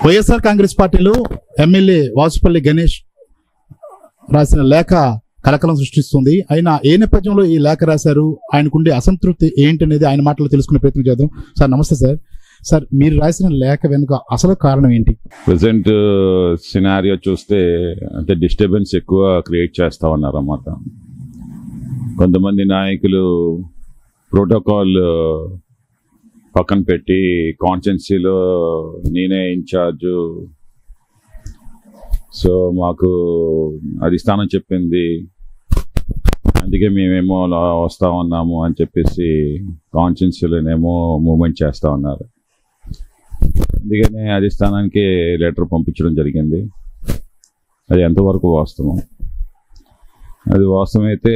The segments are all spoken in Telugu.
వైఎస్ఆర్ కాంగ్రెస్ పార్టీలో ఎమ్మెల్యే వాసుపల్లి గణేష్ రాసిన లేఖ కలకలం సృష్టిస్తుంది అయినా ఏ నేపథ్యంలో ఈ లేఖ రాశారు ఆయనకుండే అసంతృప్తి ఏంటనేది ఆయన మాటలో తెలుసుకునే ప్రయత్నం చేద్దాం సార్ నమస్తే సార్ సార్ మీరు రాసిన లేఖ వెనుక అసలు కారణం ఏంటి ప్రజెంట్ సినారియో చూస్తే అంటే డిస్టర్బెన్స్ ఎక్కువ క్రియేట్ చేస్తా ఉన్నారు అన్నమాట కొంతమంది నాయకులు ప్రోటోకాల్ పక్కన పెట్టి కాన్స్టెన్సీలో నేనే ఇన్ఛార్జ్ సో మాకు అధిష్టానం చెప్పింది అందుకే మేమేమో అలా వస్తా ఉన్నాము అని చెప్పేసి కాన్స్టెన్సీలోనేమో మూమెంట్ చేస్తా ఉన్నారు అందుకనే అధిష్టానానికి లెటర్ పంపించడం జరిగింది అది ఎంతవరకు వాస్తవం అది వాస్తవం అయితే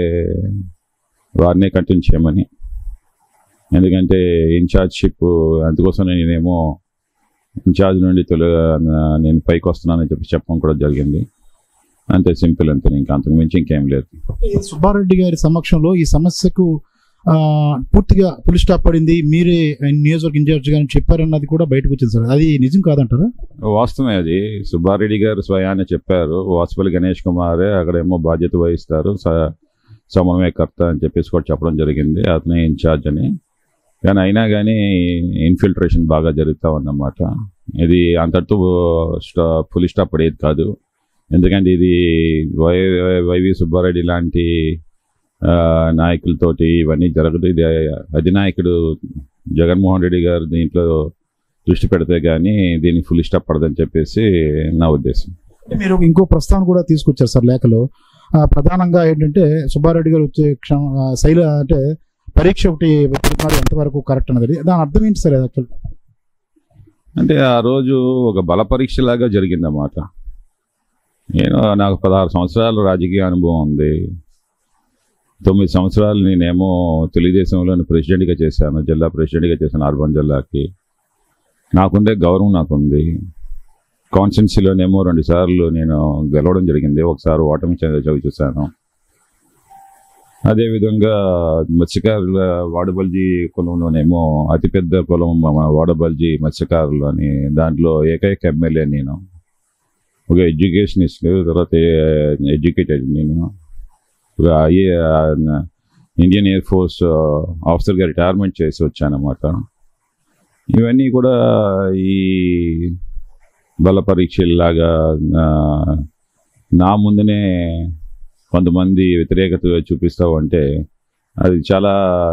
వారినే కంటిన్యూ చేయమని ఎందుకంటే ఇన్ఛార్జ్షిప్ అందుకోసం నేనేమో ఇన్ఛార్జ్ నుండి తొలి నేను పైకి వస్తున్నానని చెప్పి చెప్పడం కూడా జరిగింది అంతే సింపుల్ అంతే ఇంకా అంతకు మించి ఇంకేం లేదు ఈ సుబ్బారెడ్డి గారి సమక్షంలో ఈ సమస్యకు ఆ, పూర్తిగా పులి స్టాప్ పడింది మీరే ఆయన నియోజకవర్గ ఇన్ఛార్జ్ గారిని చెప్పారన్నది కూడా బయటకు వచ్చింది సార్ అది నిజం కాదంటారా వాస్తవమే అది సుబ్బారెడ్డి గారు స్వయాన్ని చెప్పారు వాసుపల్లి గణేష్ కుమారే అక్కడేమో బాధ్యత వహిస్తారు స- సమన్వయకర్త అని చెప్పేసి కూడా చెప్పడం జరిగింది అతనే ఇన్ఛార్జ్ అని కానీ అయినా కానీ ఇన్ఫిల్ట్రేషన్ బాగా జరుగుతూ ఉందన్నమాట ఇది అంతటితో స్టా ఫుల్ స్టాప్ పడేది కాదు ఎందుకంటే ఇది వై వైవి సుబ్బారెడ్డి లాంటి ఆ, నాయకులతోటి ఇవన్నీ జరగదు ఇది అధినాయకుడు జగన్మోహన్ రెడ్డి గారు దీంట్లో దృష్టి పెడితే కానీ దీన్ని ఫుల్ స్టాప్ పడదని చెప్పేసి నా ఉద్దేశం మీరు ఇంకో ప్రస్తావన కూడా తీసుకొచ్చారు సార్ లేఖలో ఆ, ప్రధానంగా ఏంటంటే సుబ్బారెడ్డి గారు వచ్చే క్షమ ఆ, శైల అంటే పరీక్ష ఒకటి పెడుతున్నారు ఎంతవరకు కరెక్ట్ అన్నది దాని అర్థం ఏంటి సార్ యాక్చువల్ అంటే ఆ రోజు ఒక బల పరీక్షలాగా జరిగిందన్నమాట నేను నాకు పదహారు సంవత్సరాల రాజకీయ అనుభవం ఉంది తొమ్మిది సంవత్సరాలు నేనేమో తెలుగుదేశంలోని ప్రెసిడెంట్గా చేశాను జిల్లా ప్రెసిడెంట్గా చేశాను అర్బన్ జిల్లాకి నాకుండే గౌరవం నాకుంది కాన్స్టిట్యున్సీలోనేమో రెండు సార్లు నేను గెలవడం జరిగింది ఒకసారి ఓటమి చెంద చవి చూశాను అదేవిధంగా మత్స్యకారుల వాడబల్జీ కులంలోనేమో అతిపెద్ద కులం మన వాడబల్జీ మత్స్యకారులు అని దాంట్లో ఏకైక ఎమ్మెల్యే నేను ఒక ఎడ్యుకేషనిస్ట్ తర్వాత ఎడ్యుకేటెడ్ నేను ఒక ఐఏ ఇండియన్ ఎయిర్ ఫోర్స్ ఆఫీసర్గా రిటైర్మెంట్ చేసి వచ్చానమాట ఇవన్నీ కూడా ఈ బల పరీక్షల్లాగా ఆ, నా ముందునే కొంతమంది వ్యతిరేకత చూపిస్తావు అంటే అది చాలా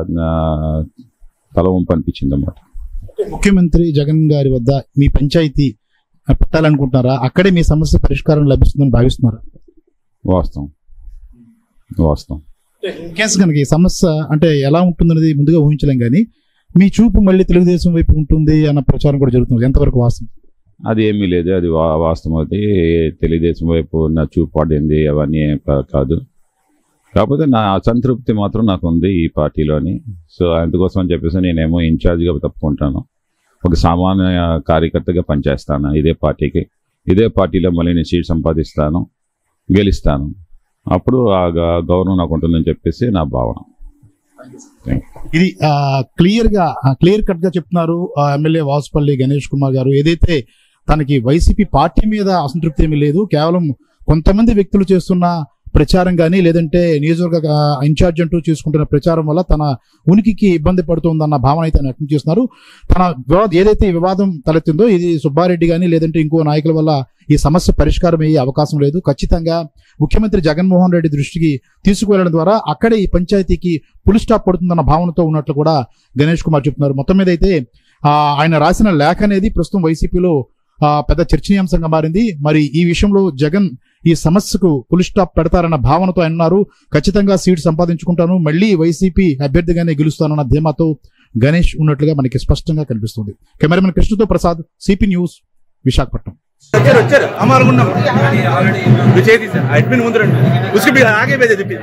తలవంపు అనిపించింది అన్నమాట ముఖ్యమంత్రి జగన్ గారి వద్ద మీ పంచాయతీ పెట్టాలనుకుంటున్నారా అక్కడే మీ సమస్య పరిష్కారం లభిస్తుందని భావిస్తున్నారా వాస్తవం వాస్తవం ఇన్ కేసు కనుక ఈ సమస్య అంటే ఎలా ఉంటుందనేది ముందుగా ఊహించలేం కానీ మీ చూపు మళ్ళీ తెలుగుదేశం వైపు ఉంటుంది అన్న ప్రచారం కూడా జరుగుతుంది ఎంతవరకు వాస్తవం అది ఏమీ లేదు అది వా- వాస్తవం అది తెలుగుదేశం వైపు నా చూపు పడింది అవన్నీ ఏం కా- కాదు కాకపోతే నా అసంతృప్తి మాత్రం నాకు ఉంది ఈ పార్టీలోని సో అందుకోసం అని చెప్పేసి నేనేమో ఇన్ఛార్జ్గా తప్పుకుంటాను ఒక సామాన్య కార్యకర్తగా పనిచేస్తాను ఇదే పార్టీకి ఇదే పార్టీలో మళ్ళీ నేను సీట్ సంపాదిస్తాను గెలుస్తాను అప్పుడు ఆ గ- గౌరవం నాకు ఉంటుందని చెప్పేసి నా భావన ఇది క్లియర్ గా క్లియర్ కట్ గా చెప్తున్నారు ఆ, ఎమ్మెల్యే వాసుపల్లి గణేష్ కుమార్ గారు ఏదైతే తనకి వైసీపీ పార్టీ మీద అసంతృప్తి ఏమీ లేదు కేవలం కొంతమంది వ్యక్తులు చేస్తున్న ప్రచారం కానీ లేదంటే నియోజకవర్గ ఆ, ఇన్ఛార్జ్ అంటూ చేసుకుంటున్న ప్రచారం వల్ల తన ఉనికికి ఇబ్బంది పడుతుందన్న భావన అయితే ఆయన వ్యక్తం చేస్తున్నారు తన వివాదం ఏదైతే ఈ వివాదం తలెత్తిందో ఇది సుబ్బారెడ్డి కానీ లేదంటే ఇంకో నాయకుల వల్ల ఈ సమస్య పరిష్కారం అయ్యే అవకాశం లేదు ఖచ్చితంగా ముఖ్యమంత్రి జగన్మోహన్ రెడ్డి దృష్టికి తీసుకువెళ్ళడం ద్వారా అక్కడే ఈ పంచాయతీకి పులి స్టాప్ పడుతుందన్న భావనతో ఉన్నట్లు కూడా గణేష్ కుమార్ చెప్తున్నారు మొత్తం మీద అయితే ఆ, ఆయన రాసిన లేఖ అనేది ప్రస్తుతం వైసీపీలో ఆ, పెద్ద చర్చనీయాంశంగా మారింది మరి ఈ విషయంలో జగన్ ఈ సమస్యకు పులి స్టాప్ పెడతారన్న భావనతో ఆయన ఉన్నారు ఖచ్చితంగా సీట్ సంపాదించుకుంటాను మళ్ళీ వైసీపీ అభ్యర్థిగానే గెలుస్తానన్న ధీమాతో గణేష్ ఉన్నట్లుగా మనకి స్పష్టంగా కనిపిస్తుంది కెమెరామెన్ కృష్ణతో ప్రసాద్ సిపి న్యూస్ విశాఖపట్నం వచ్చారు వచ్చారు हमारा गुंडा विजय थी सर एडमिन ముందు రండి उसके भी आगे भेजे చెప్పి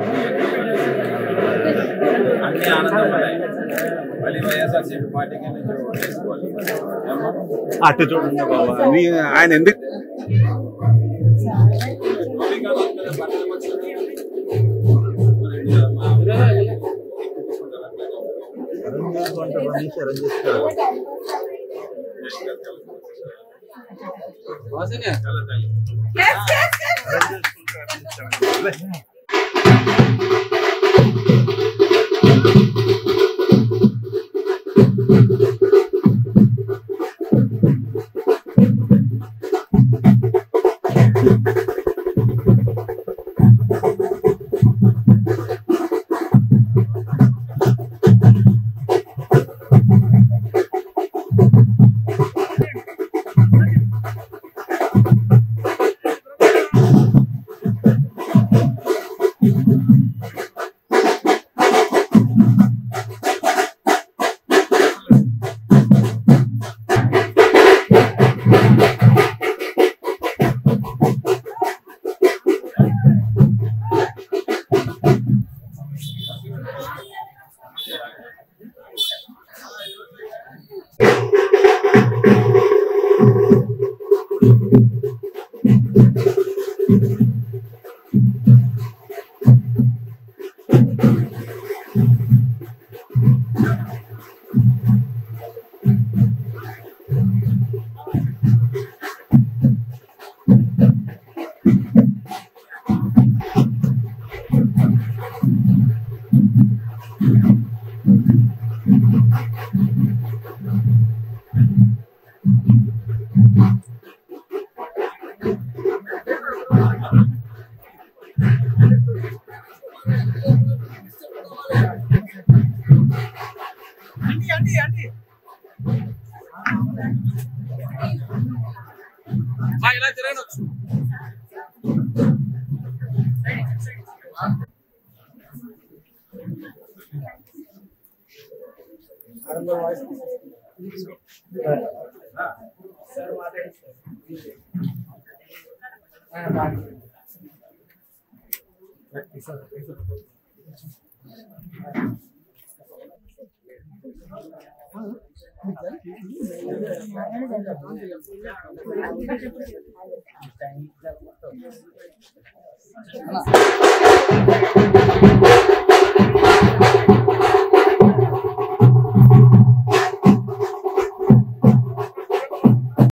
అన్ని ఆనందపడాయి మళ్ళీ వైఎస్ఆర్సీపీ పార్టీకి చేసుకోవాలి అటు చూడండి బాబా నీ ఆయన ఎందుకు ఇలా తిరగనొచ్చు అన్న